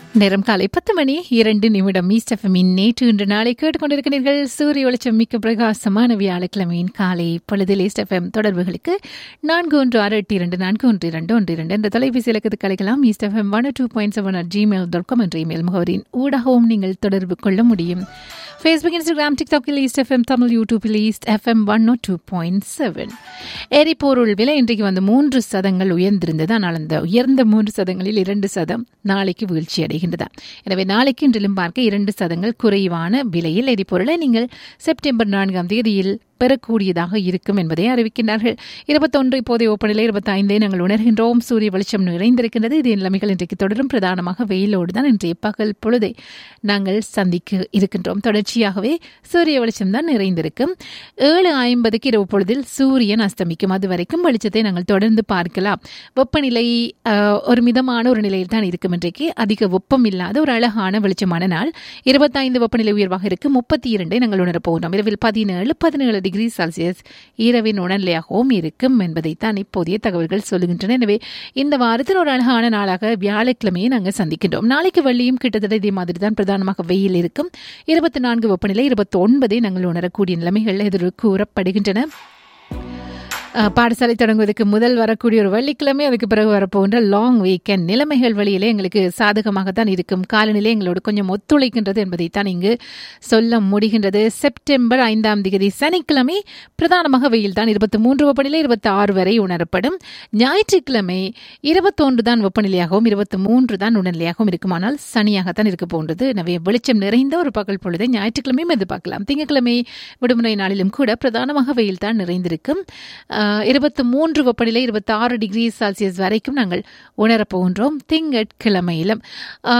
நேரம் காலை பத்து மணி இரண்டு நிமிடம் ஈஸ்ட் எஃப்எம்மின் நேற்று இன்று நாளை கேட்டுக்கொண்டிருக்கிறீர்கள் சூரிய ஒளிச்சம் மிக்க பிரகாசமான வியாழக்கிழமையின் காலை பொழுதில் ஈஸ்ட் எஃப்எம் தொடர்புகளுக்கு நான்கு ஒன்று ஆறு எட்டு இரண்டு நான்கு ஒன்று இரண்டு ஒன்று இரண்டு என்ற தொலைபேசி இலக்கத்துக்கு அழைக்கலாம் east F M one two point seven at Gmail dot com என்ற இமெயில் முகவரின் ஊடகവും நீங்கள் தொடர்பு கொள்ள முடியும் ஃபேஸ்புக் இன்ஸ்டாகிராம் டிக்டாக்கில் ஈஸ்ட் எஃப்எம் தமிழ் யூடியூப்பில் east F M one O two point seven எரிபொருள் விலை இன்றைக்கு வந்து மூன்று சதங்கள் உயர்ந்திருந்தது ஆனால் அந்த உயர்ந்த மூன்று சதங்களில் இரண்டு சதம் நாளைக்கு வீழ்ச்சி அடைகின்றதா எனவே நாளைக்கு இன்றிலும் பார்க்க இரண்டு சதங்கள் குறைவான விலையில் எரிபொருளை நீங்கள் செப்டம்பர் நான்காம் தேதியில் பெறக்கூடியதாக இருக்கும் என்பதை அறிவிக்கின்றார்கள் இருபத்தொன்று இப்போதைய ஓப்பனில் இருபத்தி ஐந்தை நாங்கள் உணர்கின்றோம் சூரிய வெளிச்சம் நிறைந்திருக்கின்றது இது நிலைமைகள் இன்றைக்கு தொடரும் பிரதானமாக வெயிலோடு தான் இன்றைய பகல் பொழுதை நாங்கள் சந்திக்க இருக்கின்றோம் தொடர்ச்சியாகவே சூரிய வெளிச்சம் தான் நிறைந்திருக்கும் ஏழு ஐம்பதுக்கு இரவு பொழுதில் சூரியன் அஸ்தமிக்கும் அது வரைக்கும் வெளிச்சத்தை நாங்கள் தொடர்ந்து பார்க்கலாம் வெப்பநிலை அஹ், ஒரு மிதமான ஒரு நிலையில் தான் இருக்கும் இன்றைக்கு அதிக வெப்பம் இல்லாத ஒரு அழகான வெளிச்சமான நாள் இருபத்தைந்து வெப்பநிலை உயர்வாக இருக்கும் முப்பத்தி இரண்டை நாங்கள் உணரப் போகிறோம் இரவில் பதினேழு பதினேழு டிகிரி செல்சியஸ் இரவின் உணர்நிலையாகவும் இருக்கும் என்பதைத்தான் இப்போதைய தகவல்கள் சொல்லுகின்றன எனவே இந்த வாரத்தில் ஒரு அழகான நாளாக வியாழக்கிழமையை நாங்கள் சந்திக்கின்றோம் நாளைக்கு வெள்ளியும் கிட்டத்தட்ட இதே மாதிரி தான் பிரதானமாக வெயில் இருக்கும் இருபத்தி நான்கு வெப்பநிலை இருபத்தி ஒன்பதை நாங்கள் உணரக்கூடிய நிலைமைகள் எதிர் கூறப்படுகின்றன அஹ், பாடசாலை தொடங்குவதற்கு முதல் வரக்கூடிய ஒரு வெள்ளிக்கிழமை அதுக்கு பிறகு வரப்போகின்ற லாங் வீக்கெண்ட் நிலைமைகள் வழியிலே எங்களுக்கு சாதகமாகத்தான் இருக்கும் காலநிலை எங்களோடு கொஞ்சம் ஒத்துழைக்கின்றது என்பதைத்தான் இங்கு சொல்ல முடிகின்றது செப்டம்பர் ஐந்தாம் தேதி சனிக்கிழமை பிரதானமாக வெயில் தான் இருபத்தி மூன்று வெப்பநிலை இருபத்தி ஆறு வரை உணரப்படும் ஞாயிற்றுக்கிழமை இருபத்தொன்று தான் வெப்பநிலையாகவும் இருபத்தி மூன்று தான் உணர்நிலையாகவும் இருக்குமானால் சனியாகத்தான் இருக்க போன்றது எனவே வெளிச்சம் நிறைந்த ஒரு பகல் பொழுதை ஞாயிற்றுக்கிழமையும் எதிர்பார்க்கலாம் திங்கட்கிழமை விடுமுறை நாளிலும் கூட பிரதானமாக வெயில் தான் நிறைந்திருக்கும் இருபத்தி மூன்று வெப்பநிலை இருபத்தி ஆறு டிகிரி செல்சியஸ் வரைக்கும் நாங்கள் உணரப்போகின்றோம் திங்கட்கிழமையிலும் ஆஹ்,